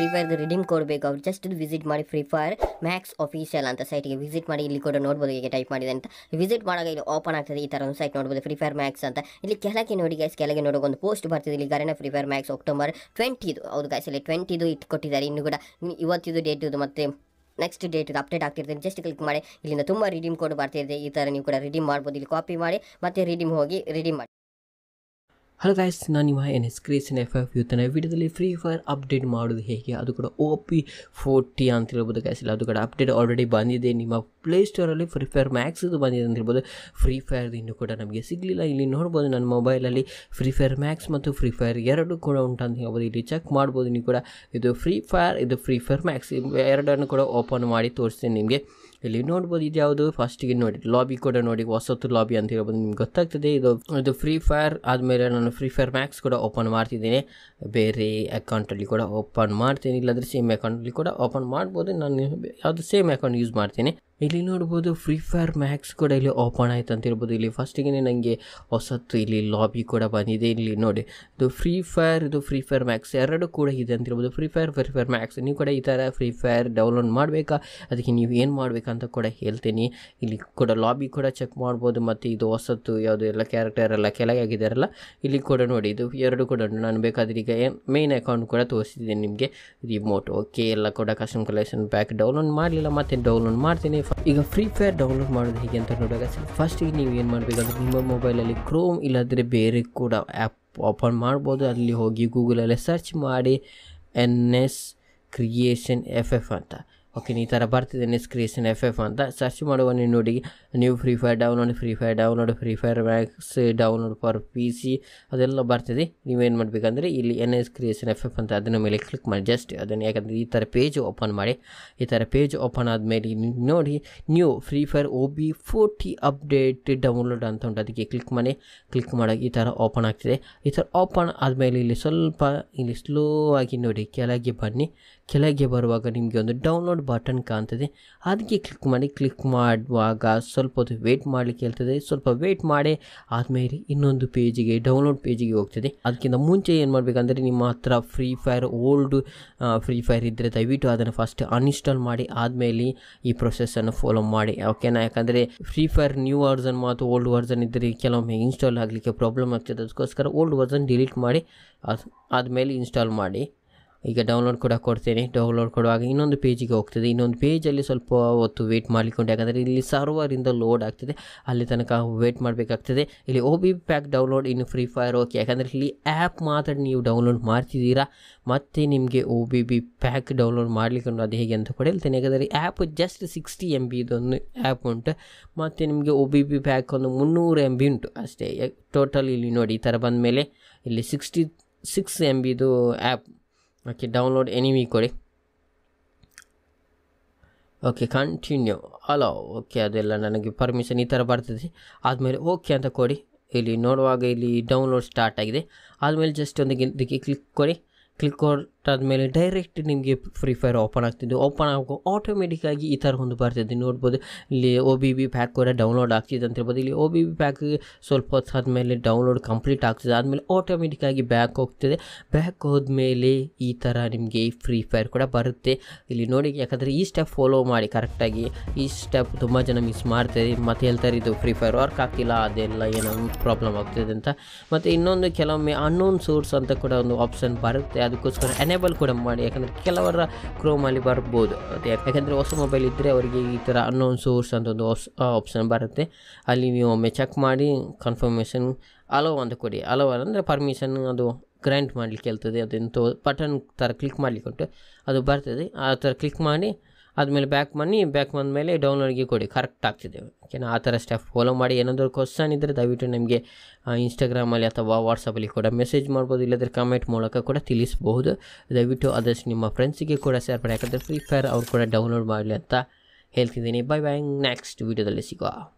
ಫೈರ್ದು redeem code ಬೇಕು ಅವ್ರು just visit ಮಾಡಿ ಫ್ರೀ ಫೈರ್ ಮ್ಯಾಕ್ಸ್ ಅಫಿಷಿಯಲ್ ಅಂತ ಸೈಟ್ಗೆ ವಿಸಿಟ್ ಮಾಡಿ ಇಲ್ಲಿ ಕೂಡ ನೋಡ್ಬೋದು ಹೇಗೆ ಟೈಪ್ ಮಾಡಿದೆ ಅಂತ ವಿಸಿಟ್ ಮಾಡಾಗ ಇಲ್ಲಿ ಓಪನ್ ಆಗ್ತದೆ ಈ ಥರ ಒಂದು ಸೈಟ್ ನೋಡ್ಬೋದು ಫ್ರೀ ಫೈರ್ ಮ್ಯಾಕ್ಸ್ ಅಂತ ಇಲ್ಲಿ ಕೆಳಗೆ ನೋಡಿ ಗೈಸ್ ಕೆಳಗೆ ನೋಡೋ ಒಂದು ಪೋಸ್ಟ್ ಬರ್ತಿದೆ ಇಲ್ಲಿ ಗರಣ ಫ್ರೀ ಫೈರ್ ಮ್ಯಾಕ್ಸ್ ಅಕ್ಟೋಬರ್ ಟ್ವೆಂಟಿದು ಹೌದು ಗೈಸ್ ಇಲ್ಲಿ ಟ್ವೆಂಟಿದು ಇಟ್ಟು ಕೊಟ್ಟಿದ್ದಾರೆ ಇನ್ನು ಕೂಡ ಇನ್ನು ಇವತ್ತಿದು ಡೇಟಿದು ಮತ್ತೆ ನೆಕ್ಸ್ಟ್ ಡೇಟ್ ಅಪ್ಡೇಟ್ ಆಗ್ತಿರ್ತದೆ ಜಸ್ಟ್ ಕ್ಲಿಕ್ ಮಾಡಿ ಇಲ್ಲಿಂದ ತುಂಬ ರಿಡೀಮ್ ಕೋಡ್ ಬರ್ತಿದೆ ಈ ಥರ ನೀವು ಕೂಡ ರಿಡೀಮ್ ಮಾಡ್ಬೋದು ಇಲ್ಲಿ ಕಾಪಿ ಮಾಡಿ ಮತ್ತೆ ರಿಡೀಮ್ ಹೋಗಿ ರಿಡೀಮ್ ಮಾಡಿ ಹಲೋ ಗಾಯ್ಸ್ ನಾನು ನಿಮ್ಮ N S creation F F ಇವತ್ತಿನ ವಿಡಿಯೋದಲ್ಲಿ ಫ್ರೀ ಫೈರ್ ಅಪ್ಡೇಟ್ ಮಾಡೋದು ಹೇಗೆ ಅದು ಕೂಡ ಓ ಪಿ ಫೋರ್ಟಿ ಅಂತ ಹೇಳ್ಬೋದು ಗಾಯ್ಸ್ ಇಲ್ಲ ಅದು ಕೂಡ ಅಪ್ಡೇಟ್ ಆಲ್ರೆಡಿ ಬಂದಿದೆ ನಿಮ್ಮ ಪ್ಲೇಸ್ಟೋರಲ್ಲಿ ಫ್ರೀ ಫೈರ್ ಮ್ಯಾಕ್ಸ್ದು ಬಂದಿದೆ ಅಂತ ಹೇಳ್ಬೋದು ಫ್ರೀ ಫೈರ್ ಇನ್ನೂ ಕೂಡ ನಮಗೆ ಸಿಗಲಿಲ್ಲ ಇಲ್ಲಿ ನೋಡ್ಬೋದು ನನ್ನ ಮೊಬೈಲಲ್ಲಿ ಫ್ರೀ ಫೈರ್ ಮ್ಯಾಕ್ಸ್ ಮತ್ತು ಫ್ರೀ ಫೈರ್ ಎರಡು ಕೂಡ ಉಂಟಂತ ಹೇಳ್ಬೋದು ಇಲ್ಲಿ ಚೆಕ್ ಮಾಡ್ಬೋದು ನೀವು ಕೂಡ ಇದು ಫ್ರೀ ಫೈರ್ ಇದು ಫ್ರೀ ಫೈರ್ ಮ್ಯಾಕ್ಸ್ ಎರಡನ್ನು ಕೂಡ ಓಪನ್ ಮಾಡಿ ತೋರಿಸ್ತೀನಿ ನಿಮಗೆ ಇಲ್ಲಿ ನೋಡ್ಬೋದು ಇದು ಯಾವುದು ಫಸ್ಟಿಗೆ ನೋಡಿ ಲಾಬಿ ಕೂಡ ನೋಡಿ ಹೊಸತು ಲಾಬಿ ಅಂತ ಹೇಳ್ಬೋದು ನಿಮ್ಗೆ ಗೊತ್ತಾಗ್ತದೆ ಇದು ಇದು ಫ್ರೀ ಫೈರ್ ಆದಮೇಲೆ ನಾನು ಫ್ರೀ ಫೈರ್ ಮ್ಯಾಕ್ಸ್ ಕೂಡ ಓಪನ್ ಮಾಡ್ತಿದ್ದೀನಿ ಬೇರೆ ಅಕೌಂಟಲ್ಲಿ ಕೂಡ ಓಪನ್ ಮಾಡ್ತೀನಿ ಇಲ್ಲಾಂದರೆ ಸೇಮ್ ಅಕೌಂಟಲ್ಲಿ ಕೂಡ ಓಪನ್ ಮಾಡ್ಬೋದು ನಾನು ಯಾವುದು ಸೇಮ್ ಅಕೌಂಟ್ ಯೂಸ್ ಮಾಡ್ತೀನಿ ಇಲ್ಲಿ ನೋಡ್ಬೋದು ಫ್ರೀ ಫೈರ್ ಮ್ಯಾಕ್ಸ್ ಕೂಡ ಇಲ್ಲಿ ಓಪನ್ ಆಯ್ತು ಅಂತ ಹೇಳ್ಬೋದು ಇಲ್ಲಿ ಫಸ್ಟಿಗೆ ನನಗೆ ಹೊಸತ್ತು ಇಲ್ಲಿ ಲಾಬಿ ಕೂಡ ಬಂದಿದೆ ಇಲ್ಲಿ ನೋಡಿ ಇದು ಫ್ರೀ ಫೈರ್ ಇದು ಫ್ರೀ ಫೈರ್ ಮ್ಯಾಕ್ಸ್ ಎರಡು ಕೂಡ ಇದೆ ಅಂತ ಹೇಳ್ಬೋದು Free Fire Free Fire Max ನೀವು ಕೂಡ ಈ ಥರ ಫ್ರೀ ಫೈರ್ ಡೌನ್ಲೋಡ್ ಮಾಡಬೇಕಾ ಅದಕ್ಕೆ ನೀವು ಏನು ಮಾಡಬೇಕಂತ ಕೂಡ ಹೇಳ್ತೀನಿ ಇಲ್ಲಿ ಕೂಡ ಲಾಬಿ ಕೂಡ ಚೆಕ್ ಮಾಡ್ಬೋದು ಮತ್ತು ಇದು ಹೊಸತ್ತು ಯಾವುದು ಎಲ್ಲ ಕ್ಯಾರೆಕ್ಟರ್ ಎಲ್ಲ ಕೆಳಗೆ ಆಗಿದ್ದಾರಲ್ಲ ಇಲ್ಲಿ ಕೂಡ ನೋಡಿ ಇದು ಎರಡು ಕೂಡ ಉಂಟು ನಾನು ಬೇಕಾದ್ರೆ ಈಗ ಮೇನ್ ಅಕೌಂಟ್ ಕೂಡ ತೋರಿಸಿದ್ದೀನಿ ನಿಮಗೆ ರಿಮೋಟ್ ಓಕೆ ಎಲ್ಲ ಕೂಡ ಕಸ್ಟಮ್ ಕಲೆಕ್ಷನ್ ಪ್ಯಾಕ್ ಡೌನ್ಲೋಡ್ ಮಾಡಲಿಲ್ಲ ಮತ್ತೆ ಡೌನ್ಲೋಡ್ ಮಾಡ್ತೀನಿ ಈಗ ಫ್ರೀ ಫೈರ್ ಡೌನ್ಲೋಡ್ ಮಾಡೋದು ಹೇಗೆ ಅಂತ ನೋಡುವಾಗ ಫಸ್ಟಿಗೆ ನೀವು ಏನು ಮಾಡಬೇಕಂದ್ರೆ ನಿಮ್ಮ ಮೊಬೈಲಲ್ಲಿ ಕ್ರೋಮ್ ಇಲ್ಲಾಂದರೆ ಬೇರೆ ಕೂಡ ಆ್ಯಪ್ ಓಪನ್ ಮಾಡ್ಬೋದು ಅಲ್ಲಿ ಹೋಗಿ ಗೂಗಲಲ್ಲಿ ಸರ್ಚ್ ಮಾಡಿ N S creation F F ಅಂತ ಓಕೆ ಈ ಥರ ಬರ್ತಿದೆ N S creation F F ಅಂತ ಸರ್ಚ್ ಮಾಡುವ ನೀವು ನೋಡಿ ನೀವು Free Fire download Free Fire download Free Fire Max download for P C ಅದೆಲ್ಲ ಬರ್ತಿದೆ ನೀವೇನು ಮಾಡಬೇಕಂದ್ರೆ ಇಲ್ಲಿ N S creation F F ಅಂತ ಅದನ್ನ ಮೇಲೆ ಕ್ಲಿಕ್ ಮಾಡಿ ಜಸ್ಟ್ ಅದನ್ನು ಯಾಕಂದರೆ ಈ ಥರ ಪೇಜ್ ಓಪನ್ ಮಾಡಿ ಈ ಥರ ಪೇಜ್ ಓಪನ್ ಆದಮೇಲೆ ನೋಡಿ new Free Fire O B forty update download ಅಂತ ಉಂಟು ಅದಕ್ಕೆ ಕ್ಲಿಕ್ ಮಾಡಿ ಕ್ಲಿಕ್ ಮಾಡೋಕೆ ಈ ಥರ ಓಪನ್ ಆಗ್ತಿದೆ ಈ ಥರ ಓಪನ್ ಆದಮೇಲೆ ಇಲ್ಲಿ ಸ್ವಲ್ಪ ಇಲ್ಲಿ ಸ್ಲೋ ಆಗಿ ನೋಡಿ ಕೆಳಗೆ ಬನ್ನಿ ಕೆಳಗೆ ಬರುವಾಗ ನಿಮಗೆ ಒಂದು ಡೌನ್ಲೋಡ್ ಬಟನ್ ಕಾಣ್ತದೆ ಅದಕ್ಕೆ ಕ್ಲಿಕ್ ಮಾಡಿ ಕ್ಲಿಕ್ ಮಾಡುವಾಗ ಸ್ವಲ್ಪ ಹೊತ್ತು ವೆಯ್ಟ್ ಮಾಡಲಿಕ್ಕೆ ಹೇಳ್ತದೆ ಸ್ವಲ್ಪ ವೆಯ್ಟ್ ಮಾಡಿ ಆದಮೇಲೆ ಇನ್ನೊಂದು ಪೇಜಿಗೆ ಡೌನ್ಲೋಡ್ ಪೇಜಿಗೆ ಹೋಗ್ತದೆ ಅದಕ್ಕಿಂತ ಮುಂಚೆ ಏನು ಮಾಡಬೇಕಂದ್ರೆ ನಿಮ್ಮ ಹತ್ರ Free Fire old Free Fire ಇದ್ದರೆ ದಯವಿಟ್ಟು ಅದನ್ನು ಫಸ್ಟ್ ಅನ್ಇನ್ಸ್ಟಾಲ್ ಮಾಡಿ ಆದಮೇಲೆ ಈ ಪ್ರೊಸೆಸನ್ನು ಫಾಲೋ ಮಾಡಿ ಓಕೆನಾ ಯಾಕಂದರೆ ಫ್ರೀ ಫೈರ್ ನ್ಯೂ ವರ್ಸನ್ ಮತ್ತು ಓಲ್ಡ್ ವರ್ಸನ್ ಇದ್ದರೆ ಕೆಲವೊಮ್ಮೆ ಇನ್ಸ್ಟಾಲ್ ಆಗಲಿಕ್ಕೆ ಪ್ರಾಬ್ಲಮ್ ಆಗ್ತದೆ ಅದಕ್ಕೋಸ್ಕರ ಓಲ್ಡ್ ವರ್ಸನ್ ಡಿಲೀಟ್ ಮಾಡಿ ಅದು ಆದಮೇಲೆ ಇನ್ಸ್ಟಾಲ್ ಮಾಡಿ ಈಗ ಡೌನ್ಲೋಡ್ ಕೂಡ ಕೊಡ್ತೇನೆ ಡೌನ್ಲೋಡ್ ಕೊಡುವಾಗ ಇನ್ನೊಂದು ಪೇಜಿಗೆ ಹೋಗ್ತದೆ ಇನ್ನೊಂದು ಪೇಜಲ್ಲಿ ಸ್ವಲ್ಪ ಹೊತ್ತು ವೆಯ್ಟ್ ಮಾಡಲಿಕ್ಕೆ ಯಾಕಂದರೆ ಇಲ್ಲಿ ಸರ್ವರಿಂದ ಲೋಡ್ ಆಗ್ತದೆ ಅಲ್ಲಿ ತನಕ ವೆಯ್ಟ್ ಮಾಡಬೇಕಾಗ್ತದೆ ಇಲ್ಲಿ ಒ ಬಿ ಪ್ಯಾಕ್ ಡೌನ್ಲೋಡ್ ಇನ್ನು ಫ್ರೀ ಫೈರ್ ಓಕೆ ಯಾಕಂದರೆ ಇಲ್ಲಿ ಆ್ಯಪ್ ಮಾತ್ರ ನೀವು ಡೌನ್ಲೋಡ್ ಮಾಡ್ತಿದ್ದೀರಾ ಮತ್ತು ನಿಮಗೆ O B B pack download ಮಾಡಲಿಕ್ಕೆ ಉಂಟು ಅದು ಹೇಗೆ ಅಂತ ಕೂಡ ಹೇಳ್ತೇನೆ ಯಾಕಂದರೆ app just sixty M B ಇದೊಂದು ಆ್ಯಪ್ ಉಂಟು ಮತ್ತು ನಿಮಗೆ ಒ ಬಿ ಬಿ ಪ್ಯಾಕ್ ಒಂದು ಮುನ್ನೂರು ಎಮ್ ಬಿ ಉಂಟು ಅಷ್ಟೇ ಟೋಟಲ್ ಇಲ್ಲಿ ನೋಡಿ ಈ ಥರ ಬಂದ ಮೇಲೆ ಇಲ್ಲಿ ಸಿಕ್ಸ್ಟಿ ಸಿಕ್ಸ್ ಎಮ್ ಬಿದು ಆ್ಯಪ್ ಓಕೆ ಡೌನ್ಲೋಡ್ ಎನಿಮಿ ಕೊಡಿ ಓಕೆ ಕಂಟಿನ್ಯೂ ಅಲೋ ಓಕೆ ಅದೆಲ್ಲ ನನಗೆ ಪರ್ಮಿಷನ್ ಈ ಥರ ಬರ್ತದೆ ಆದಮೇಲೆ ಓಕೆ ಅಂತ ಕೊಡಿ ಇಲ್ಲಿ ನೋಡುವಾಗ ಇಲ್ಲಿ ಡೌನ್ಲೋಡ್ ಸ್ಟಾರ್ಟ್ ಆಗಿದೆ ಆದಮೇಲೆ ಜಸ್ಟ್ ಒಂದು ಇದಕ್ಕೆ ಕ್ಲಿಕ್ ಕೊಡಿ ಕ್ಲಿಕ್ ಕೊಟ್ಟಾದಮೇಲೆ ಡೈರೆಕ್ಟ್ ನಿಮಗೆ ಫ್ರೀ ಫೈರ್ ಓಪನ್ ಆಗ್ತಿದೆ ಓಪನ್ ಆಗೋ ಆಟೋಮೆಟಿಕ್ಕಾಗಿ ಈ ಥರ ಒಂದು ಬರ್ತಿದೆ ನೋಡ್ಬೋದು ಇಲ್ಲಿ ಒ ಬಿ ಬಿ ಪ್ಯಾಕ್ ಕೂಡ ಡೌನ್ಲೋಡ್ ಆಗ್ತಿದೆ ಅಂತ ಹೇಳ್ಬೋದು ಇಲ್ಲಿ ಒ ಬಿ ಬಿ ಪ್ಯಾಕ್ ಸ್ವಲ್ಪ ಹೊತ್ತು ಆದಮೇಲೆ ಡೌನ್ಲೋಡ್ ಕಂಪ್ಲೀಟ್ ಆಗ್ತದೆ ಆದಮೇಲೆ ಆಟೋಮೆಟಿಕ್ಕಾಗಿ ಬ್ಯಾಕ್ ಹೋಗ್ತದೆ ಬ್ಯಾಕ್ ಹೋದ್ಮೇಲೆ ಈ ಥರ ನಿಮಗೆ ಫ್ರೀ ಫೈರ್ ಕೂಡ ಬರುತ್ತೆ ಇಲ್ಲಿ ನೋಡಿ ಯಾಕಂದರೆ ಈ ಸ್ಟೆಪ್ ಫಾಲೋ ಮಾಡಿ ಕರೆಕ್ಟಾಗಿ ಈ ಸ್ಟೆಪ್ ತುಂಬ ಜನ ಮಿಸ್ ಮಾಡ್ತಾರೆ ಮತ್ತು ಹೇಳ್ತಾರೆ ಇದು ಫ್ರೀ ಫೈರ್ ವರ್ಕ್ ಆಗ್ತಿಲ್ಲ ಅದೆಲ್ಲ ಏನೋ ಪ್ರಾಬ್ಲಮ್ ಆಗ್ತದೆ ಅಂತ ಮತ್ತು ಇನ್ನೊಂದು ಕೆಲವೊಮ್ಮೆ ಅನ್ನೋನ್ ಸೋರ್ಸ್ ಅಂತ ಕೂಡ ಒಂದು ಆಪ್ಷನ್ ಬರುತ್ತೆ ಅದಕ್ಕೋಸ್ಕರ ಎನೇಬಲ್ ಕೂಡ ಮಾಡಿ ಯಾಕಂದರೆ ಕೆಲವರ ಕ್ರೋಮಲ್ಲಿ ಬರ್ಬೋದು ಅದು ಯಾಕಂದರೆ ಹೊಸ ಮೊಬೈಲ್ ಇದ್ದರೆ ಅವರಿಗೆ ಈ ಥರ ಅನ್ನೋನ್ ಸೋರ್ಸ್ ಅಂತ ಒಂದು ಹೊಸ ಆಪ್ಷನ್ ಬರುತ್ತೆ ಅಲ್ಲಿ ನೀವು ಒಮ್ಮೆ ಚೆಕ್ ಮಾಡಿ ಕನ್ಫರ್ಮೇಷನ್ ಅಲೋ ಅಂತ ಕೊಡಿ ಅಲೋ ಅಂದರೆ ಪರ್ಮಿಷನ್ ಅದು ಗ್ರ್ಯಾಂಟ್ ಮಾಡಲಿಕ್ಕೆ ಹೇಳ್ತದೆ ಅದೆಂತ ಬಟನ್ ಥರ ಕ್ಲಿಕ್ ಮಾಡಲಿಕ್ಕೆ ಉಂಟು ಅದು ಬರ್ತದೆ ಆ ಥರ ಕ್ಲಿಕ್ ಮಾಡಿ ಆದಮೇಲೆ ಬ್ಯಾಕ್ ಬನ್ನಿ ಬ್ಯಾಕ್ ಬಂದಮೇಲೆ ಡೌನ್ಲೋಡ್ಗೆ ಕೊಡಿ ಕರೆಕ್ಟ್ ಆಗ್ತಿದೆ ಓಕೆನಾ ಆ ಥರ ಸ್ಟೆಪ್ ಫಾಲೋ ಮಾಡಿ ಏನಾದರೂ ಕ್ವಶನ್ ಇದ್ದರೆ ದಯವಿಟ್ಟು ನಮಗೆ ಇನ್ಸ್ಟಾಗ್ರಾಮಲ್ಲಿ ಅಥವಾ ವಾಟ್ಸಪ್ಪಲ್ಲಿ ಕೂಡ ಮೆಸೇಜ್ ಮಾಡ್ಬೋದು ಇಲ್ಲದ್ರೆ ಕಮೆಂಟ್ ಮೂಲಕ ಕೂಡ ತಿಳಿಸ್ಬಹುದು ದಯವಿಟ್ಟು ಆದಷ್ಟು ನಿಮ್ಮ ಫ್ರೆಂಡ್ಸಿಗೆ ಕೂಡ ಶೇರ್ ಮಾಡಿ ಯಾಕಂದರೆ ಫ್ರೀ ಫೈರ್ ಅವ್ರು ಕೂಡ ಡೌನ್ಲೋಡ್ ಮಾಡಲಿ ಅಂತ ಹೇಳ್ತಿದ್ದೀನಿ ಬೈ ಬೈ ನೆಕ್ಸ್ಟ್ ವೀಡಿಯೋದಲ್ಲಿ ಸಿಗುವ